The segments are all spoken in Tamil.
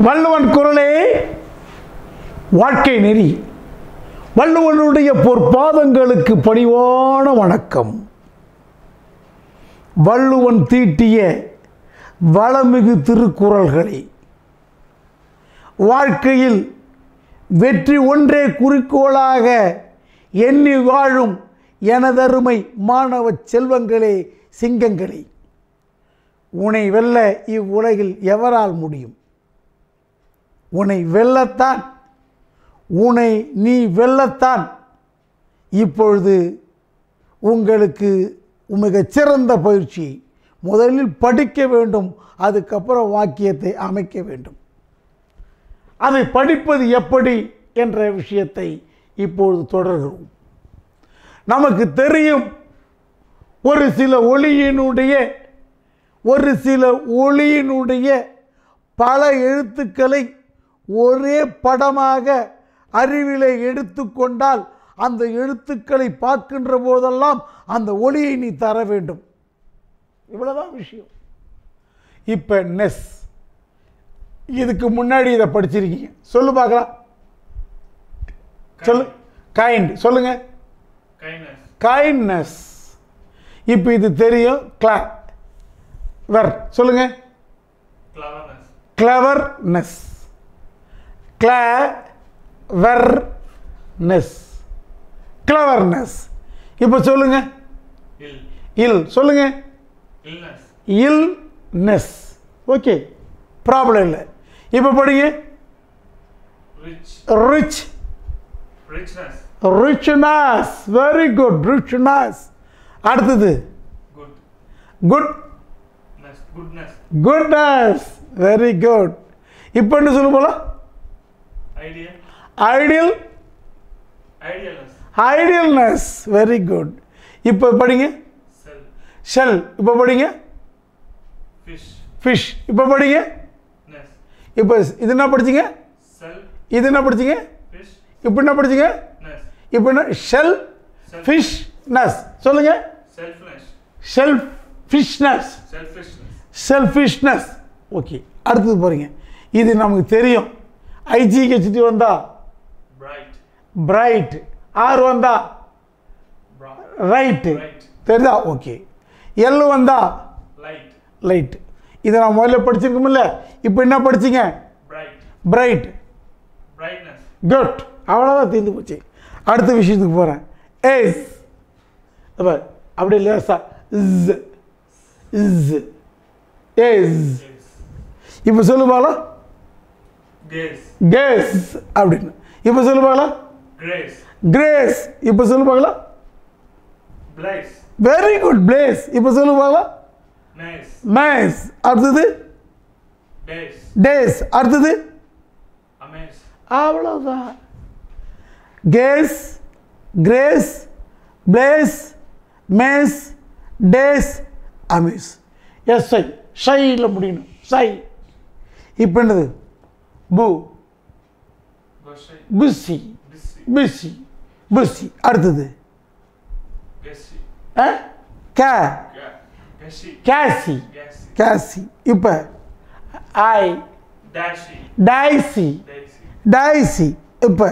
வள்ளுவன் குரலே வாழ்க்கை நெறி வள்ளுவனுடைய பொற்பாதங்களுக்கு பணிவான வணக்கம் வள்ளுவன் தீட்டிய வளமிகு திருக்குறள்களை வாழ்க்கையில் வெற்றி ஒன்றே குறிக்கோளாக எண்ணி வாழும் எனதருமை மாணவ செல்வங்களே சிங்கங்களே உன்னை வெல்ல இவ்வுலகில் எவரால் முடியும் உன்னை வெல்லத்தான் உன்னை நீ வெல்லத்தான் இப்பொழுது உங்களுக்கு மிகச் சிறந்த பயிற்சி முதலில் படிக்க வேண்டும் அதுக்கப்புறம் வாக்கியத்தை அமைக்க வேண்டும் அதை படிப்பது எப்படி என்ற விஷயத்தை இப்பொழுது தொடர்கிறோம் நமக்கு தெரியும் ஒரு சில ஒளியினுடைய ஒரு சில ஒளியினுடைய பல எழுத்துக்களை ஒரே படமாக அறிவிலை எடுத்துக்கொண்டால் அந்த எழுத்துக்களை பார்க்கின்ற போதெல்லாம் அந்த ஒளியை நீ தர வேண்டும் இவ்வளவுதான் விஷயம் இப்போ நெஸ் இதுக்கு முன்னாடி இதை படிச்சிருக்கீங்க சொல்லு பார்க்கலாம் சொல்லு கைண்ட் சொல்லுங்க kindness, கைண்ட்னஸ் இப்போ இது தெரியும் கிளா வர் சொல்லுங்க cleverness, கிளவர்னஸ் கிளவர்னஸ் கிளவர்னஸ் இப்போ சொல்லுங்க ill, இல் சொல்லுங்க illness, இல்னஸ் ஓகே ப்ராப்ளம் இல்லை இப்போ படிங்க rich, rich richness, richness very good richness அடுத்தது good, goodness goodness, goodness very good இப்போ என்ன சொல்ல போல ideal, ideal idealness, idealness very good இப்போ படிங்க self, ஷெல் இப்போ படிங்க fish, ஃபிஷ் இப்போ படிங்க ness, இப்போ இது என்ன படிச்சீங்க self, இது என்ன படிச்சீங்க fish, இப்போ என்ன படிச்சீங்க ness, இப்போ என்ன ஷெல் self, ஃபிஷ் நஸ் சொல்லுங்க selfness, selfishness selfishness, selfishness okay அடுத்தது பாருங்க இது நமக்கு தெரியும் ஐஜிஹெச்டி வந்தா bright, பிரைட் ஆர் வந்தா bright, ரைட்டு Right. தெரியுதா ஓகே எல் வந்தா light, லைட் இதை நான் முதல்ல படிச்சிருக்கோம்ல இப்போ என்ன படிச்சீங்க bright, பிரைட் brightness, குட் அவ்வளோதான் தீர்ந்து போச்சு அடுத்த விஷயத்துக்கு போகிறேன் ஏஸ் அப்ப அப்படி லேசா இஸ் இஸ் ஏஸ் gaze, இப்போ சொல்லுவாளா gaze, கேஸ் அப்படின்னு இப்போ சொல்லுவாங்களா grace, கிரேஸ் இப்போ சொல்லுவாங்களா blaze, வெரி குட் பிளேஸ் இப்போ சொல்லுவாங்களா nice, மேஸ் அடுத்தது days, டேஸ் அடுத்தது amaze, அவ்வளோதான் case grace place maze days amaze S I ஷையில் முடியணும் ஷை இப்போ என்னது பு gushy, புசி busy, பிசி புசி அடுத்தது gassy, ஆ கே ga- gassy, gassy gassy, gassy இப்போ ஐ dashy, டைசி daisy, டைசி இப்போ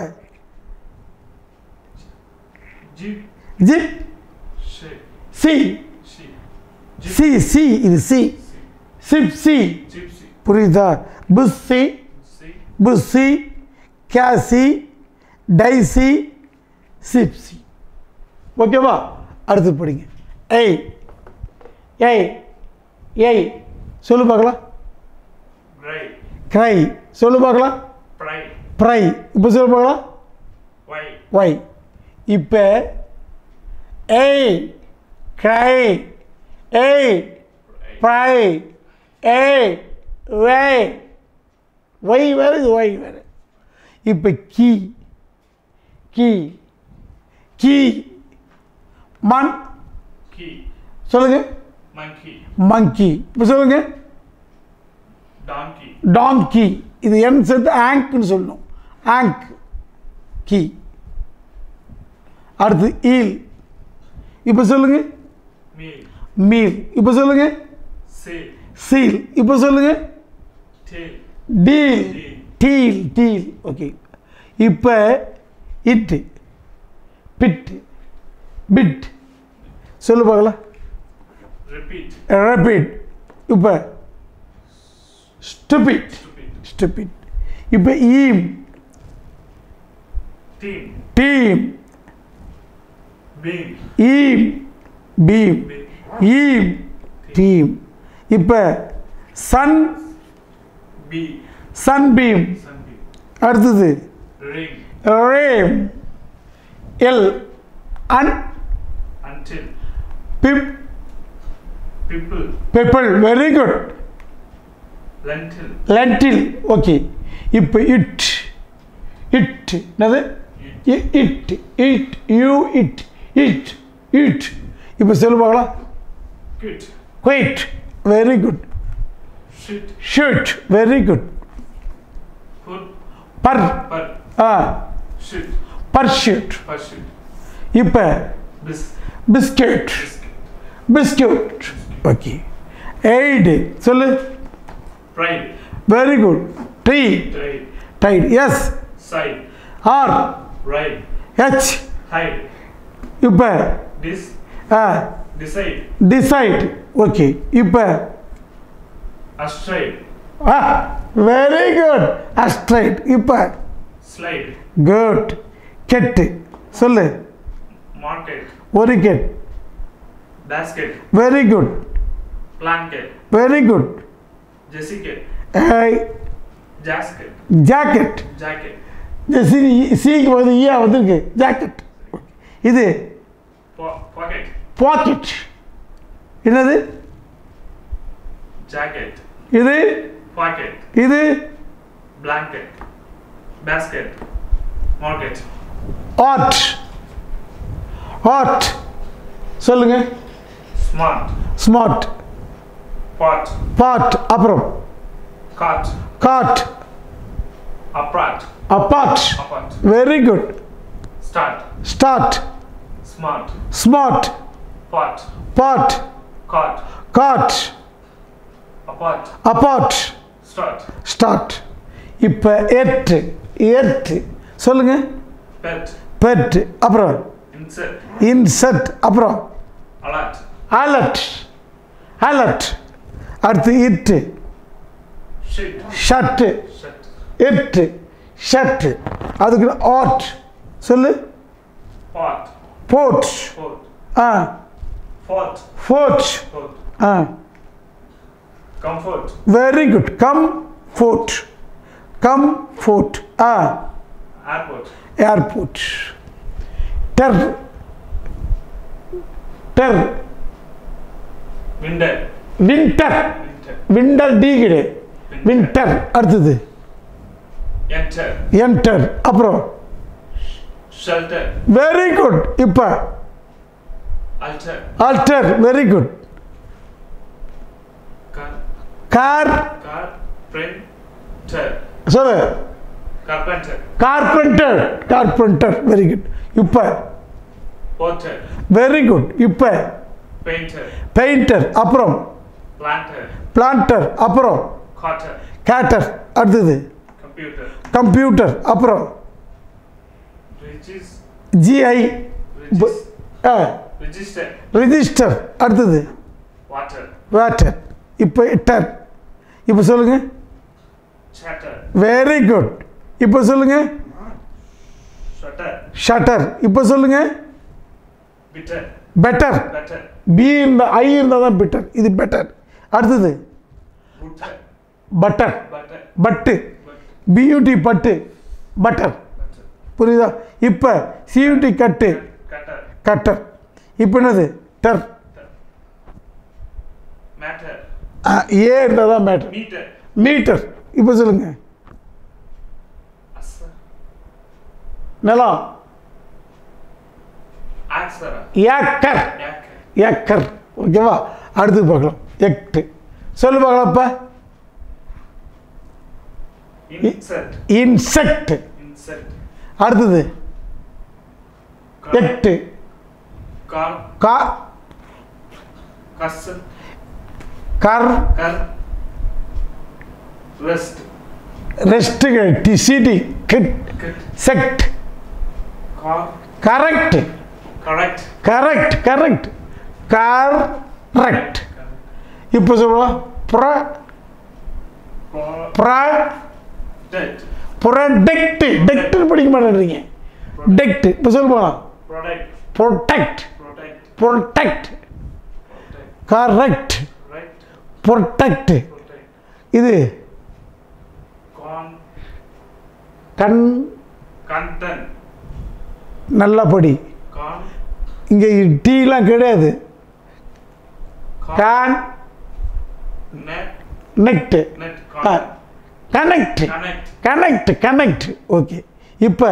jeep, ஜிப் shape, சி sheep, சி சி இது சி சிப் சி gypsy, புரியுதா புஸ்ஸி see, புஸ்ஸி கேசி டைசி சிப்சி ஓகேவா அடுத்து படிங்க ஏய் ஏய் ஏய் சொல்லு பார்க்கலாம் gray, கிரை சொல்லு பார்க்கலாம் pride, ப்ரை இப்போ சொல்லு பார்க்கலாம் white, ஒய் இப்போ ஏய் கிரை ஏய் ப்ரை ஏய் வே ஒய் வேறு இது ஒய் வேறு இப்போ கீ கீ கீ மண் key, சொல்லுங்க monkey, மங்கி இப்போ சொல்லுங்க donkey, டாங்கி இது என் சேர்த்து ஆங்க்னு சொல்லணும் ஆங்க் கீ அடுத்து ஈல் இப்போ சொல்லுங்க meal, மீல் இப்போ சொல்லுங்க sail, சீல் இப்போ சொல்லுங்க tail, deal Deal. Deal deal okay இப்போ இட்டு பிட் பிட் சொல்லு பார்க்கலாம் Repeat. ரேபிட் இப்போ ஸ்டூபிட் Stupid. ஸ்டூபிட் இப்போ ஈம் Team. Team Beam. ஈம் பீம் Beam. ஈம் டீம் இப்போ sun B. Sun beam Sunbeam. அடுத்தது Ring. ரேம் எல் அன் Until. பிப் People. People very good Lentil. Lentil okay இப்போ இட் இட் என்னது It. It it U it it it இப்போ சொல்லு பார்க்கலாம் Quit. Quite very good Shit. Shoot very good Put. Per Per. Ah Shit. Pursuit Pursuit. இப்போ Bis. Biscuit Biscuit. Biscuit okay aid சொல்லு Pride. வெரி குட் ட்ரீ Trade. Tide S Side. R Ride. H Hide. இப்போ Dis. Ah Decide. Decide okay இப்போ Astray. Ah very good astride இப்போ Slide. குட் கெட்டு சொல்லு Market. ஒரு கெட் Basket. Very good Blanket. Very good Jessica. Jasket. Jacket Jacket. சி சிக்கு வந்து ஈயா வந்திருக்கு ஜாக்கெட் இது Po- pocket. பாக்கெட் என்னது Jacket. இது Pocket. இது Blanket. Basket. Market. Art art சொல்லுங்க Smart. Smart Pot. பாட் அப்புறம் Cart. God Apart. Apart Apart. Very good Start. Start Smart. Smart Pot. பாட் Cart. God Apart. Apart Start. Start இப்போ எட்டு எட்டு சொல்லுங்க Pet. பெட் அப்புறம் Insert. இன்செட் அப்புறம் Alert. அலர்ட் அலர்ட் அடுத்து இட்டு Shit. Shut Shut. எட்டு ஷட்டு அதுக்கு ஆட் சொல்லு Pot. Boat Fourth. ஆ Fourth. Fort Fourth. ஆ Comfort. Very good come fort comfort ah Airport. Airport டெர் டெர் Window. Winter Winter. விண்டர் டீகிடு வின்டர் அடுத்தது Enter. என்டர் அப்புறம் Shelter. வெரி குட் இப்போ Alter. Alter very good Car. Car Car. Printer. சொல்லு Carpenter. Carpenter carpenter very good இப்போ Porter. வெரி குட் இப்போ Painter. பெயிண்டர் அப்புறம் Planter. பிளான்டர் அப்புறம் Cutter. கேட்டர் அடுத்தது Computer. கம்ப்யூட்டர் அப்புறம் Regis. GI Regis. Register. Register அடுத்தது Water. வாட்டர் இப்போ டர் இப்போ சொல்லுங்க Chatter. வெரி குட் இப்போ சொல்லுங்க Shutter. ஷட்டர் இப்போ சொல்லுங்க Bitter. Better Better. பி இருந்தால் ஐ இருந்தால் தான் பெட்டர் இது பெட்டர் அடுத்தது Butter. Butter Butter. But But. Beauty but butter Butter. புரியுதா இப்போ சியூட்டி கட்டு Cutter. கட்டர் இப்போ என்னது டர் Matter. ஆ, ஏ இருந்தால் தான் மேட்டர் Meter. மீட்டர் இப்போ சொல்லுங்க Asa. நிலம் Axara. Acre Yak. ஏக்கர் ஓகேவா அடுத்து பார்க்கலாம் எக்டு சொல்லு பார்க்கலாம்ப்பா Insert. Insect Insert. அடுத்தது Car. எக்டு Car. கா Cuss. கர் Car. Rest. ரெஸ்ட் டி சிடி kit Kit. Sect Car. Correct Correct. Correct correct correct இப்போ சொல்லுவோம் ப்ர Pro- ப்ர Debt. ப்ரொடெக்ட் டெக்ட் படிக்க மாட்டேன்றீங்க டெக்ட் இப்போ சொல்லுவோம் Product. Protect Protect. Protect Protect. Correct Right. Protect Protect. இது Con. கண் Content. நல்லா படி Con. இங்கே டீலாம் கிடையாது Con. Con Net. நெக்ட் Net. Content. Connect Connect. Connect connect okay இப்போ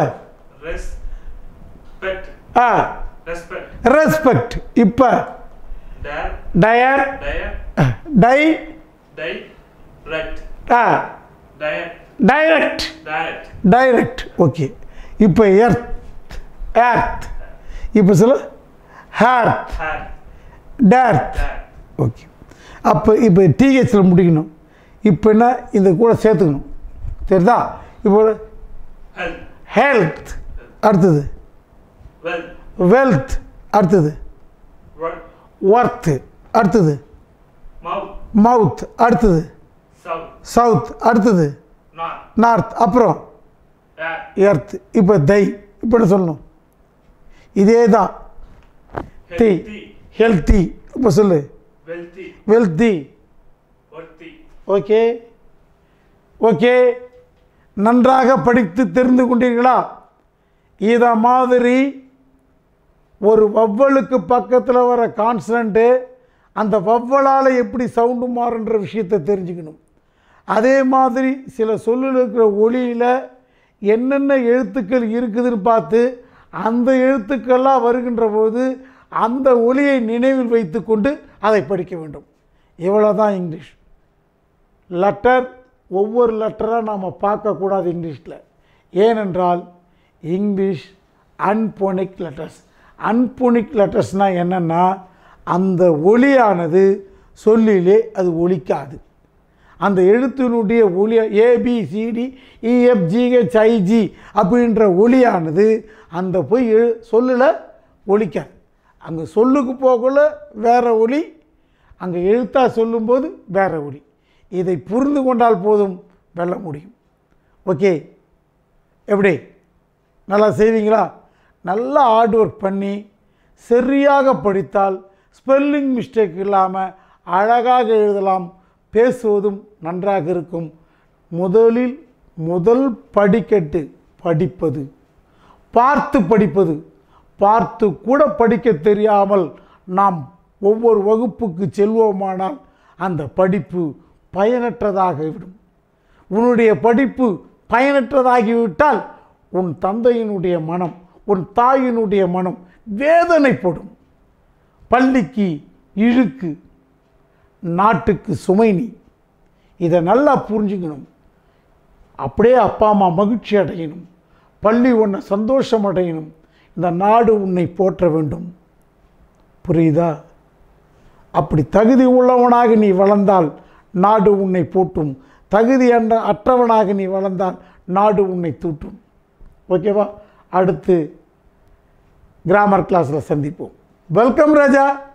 Respect. Ah Respect. ரெஸ்பெக்ட் இப்போ Dare. டயர் Dare. டை Direct. Ah Direct. Direct Direct. Direct okay இப்போ எர்த் ஏர்த் இப்போ சொல்ல ஹேர்த் Had. டேர்த் That. ஓகே அப்போ இப்போ டிஹெச்சில் முடிக்கணும் இப்போ என்ன இந்த கூட சேர்த்துக்கணும் தெரியுதா இப்போ Health. ஹெல்த் அடுத்தது Wealth. வெல்த் அடுத்தது Work. ஒர்த்து அடுத்தது Mouth. மவுத் அடுத்தது South. சவுத் அடுத்தது North. நார்த் அப்புறம் That. எர்த் இப்போ தை இப்போ என்ன சொல்லணும் இதே தான் தி Healthy. ஹெல்த்தி இப்போ சொல்லு Wealthy. Wealthy Worthy. Okay okay நன்றாக படித்து தெரிந்து கொண்டீர்களா இதை மாதிரி ஒரு வவ்வலுக்கு பக்கத்தில் வர கான்சனண்ட்டு அந்த வவ்வலால் எப்படி சவுண்டு மாறுன்ற விஷயத்தை தெரிஞ்சுக்கணும் அதே மாதிரி சில சொல்லில் இருக்கிற ஒளியில் என்னென்ன எழுத்துக்கள் இருக்குதுன்னு பார்த்து அந்த எழுத்துக்கள்லாம் வருகின்ற போது அந்த ஒளியை நினைவில் வைத்துக்கொண்டு அதை படிக்க வேண்டும் இவ்வளோ தான் இங்கிலீஷ் லெட்டர் ஒவ்வொரு லெட்டராக நாம் பார்க்கக்கூடாது இங்கிலீஷில் ஏனென்றால் இங்கிலீஷ் அன்போனிக் லெட்டர்ஸ் அன்போனிக் லெட்டர்ஸ்னால் என்னென்னா அந்த ஒளியானது சொல்லிலே அது ஒலிக்காது அந்த எழுத்தினுடைய ஒளி ஏபிசிடி இஎஃப்ஜிஹெச் ஐஜி அப்படின்ற ஒளியானது அந்த போய் எழு சொல்லில் ஒலிக்காது அங்கே சொல்லுக்கு போகல வேற ஒளி அங்கே எழுத்தாக சொல்லும்போது வேற ஒளி இதை புரிந்து கொண்டால் போதும் வெல்ல முடியும் ஓகே எப்படி நல்லா செய்வீங்களா நல்லா ஹார்ட் ஒர்க் பண்ணி சரியாக படித்தால் ஸ்பெல்லிங் மிஸ்டேக் இல்லாமல் அழகாக எழுதலாம் பேசுவதும் நன்றாக இருக்கும் முதலில் முதல் படிக்கட்டு படிப்பது பார்த்து படிப்பது பார்த்து கூட படிக்க தெரியாமல் நாம் ஒவ்வொரு வகுப்புக்கு செல்வோமானால் அந்த படிப்பு பயனற்றதாகிவிடும் உன்னுடைய படிப்பு பயனற்றதாகிவிட்டால் உன் தந்தையினுடைய மனம் உன் தாயினுடைய மனம் வேதனைப்படும் பள்ளிக்கு இழுக்கு நாட்டுக்கு சுமை நீ இதை நல்லா புரிஞ்சுக்கணும் அப்படியே அப்பா அம்மா மகிழ்ச்சி அடையணும் பள்ளி உன்னை சந்தோஷம் அடையணும் இந்த நாடு உன்னை போற்ற வேண்டும் புரியுதா அப்படி தகுதி உள்ளவனாக நீ வளர்ந்தால் நாடு உன்னை போற்றும் தகுதி அன்ற அற்றவனாக நீ வளர்ந்தால் நாடு உன்னை தூற்றும் ஓகேவா அடுத்து கிராமர் கிளாஸில் சந்திப்போம் வெல்கம் ராஜா